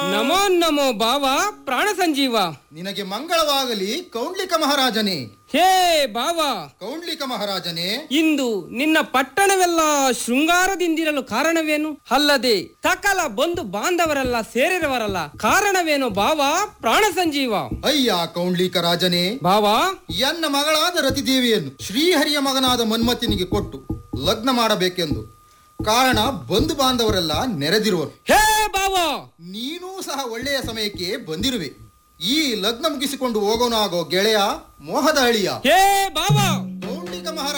ನಮೋ ನಮೋ ಬಾವ ಪ್ರಾಣ ಸಂಜೀವ ನಿನಗೆ ಮಂಗಳವಾಗಲಿ ಕೌಂಡ್ಲಿಕ ಮಹಾರಾಜನೇ ಹೇ ಬಾವ ಕೌಂಡ್ಲಿಕ ಮಹಾರಾಜನೇ ಇಂದು ನಿನ್ನ ಪಟ್ಟಣವೆಲ್ಲ ಶೃಂಗಾರದಿಂದಿರಲು ಕಾರಣವೇನು ಅಲ್ಲದೆ ಸಕಲ ಬಂಧು ಬಾಂಧವರೆಲ್ಲ ಸೇರಿರುವರಲ್ಲ ಕಾರಣವೇನು ಬಾವ ಪ್ರಾಣ ಸಂಜೀವ ಅಯ್ಯ ಕೌಂಡ್ಲಿಕ ರಾಜನೇ ಬಾವ ಎನ್ನ ಮಗಳಾದ ರತಿದೇವಿಯನ್ನು ಶ್ರೀಹರಿಯ ಮಗನಾದ ಮನ್ಮಥನಿಗೆ ಕೊಟ್ಟು ಲಗ್ನ ಮಾಡಬೇಕೆಂದು ಕಾರಣ ಬಂಧು ಬಾಂಧವರೆಲ್ಲ ನೆರೆದಿರುವರು ಹೇ ಬಾವ ನೀನೂ ಸಹ ಒಳ್ಳೆಯ ಸಮಯಕ್ಕೆ ಬಂದಿರುವೆ ಈ ಲಗ್ನ ಮುಗಿಸಿಕೊಂಡು ಹೋಗೋನಾಗೋ ಗೆಳೆಯ ಮೋಹದ ಅಳಿಯ ಹೇ ಬಾವ ಕೌಂಡ್ಲಿಕ ಮಹಾರಾಜ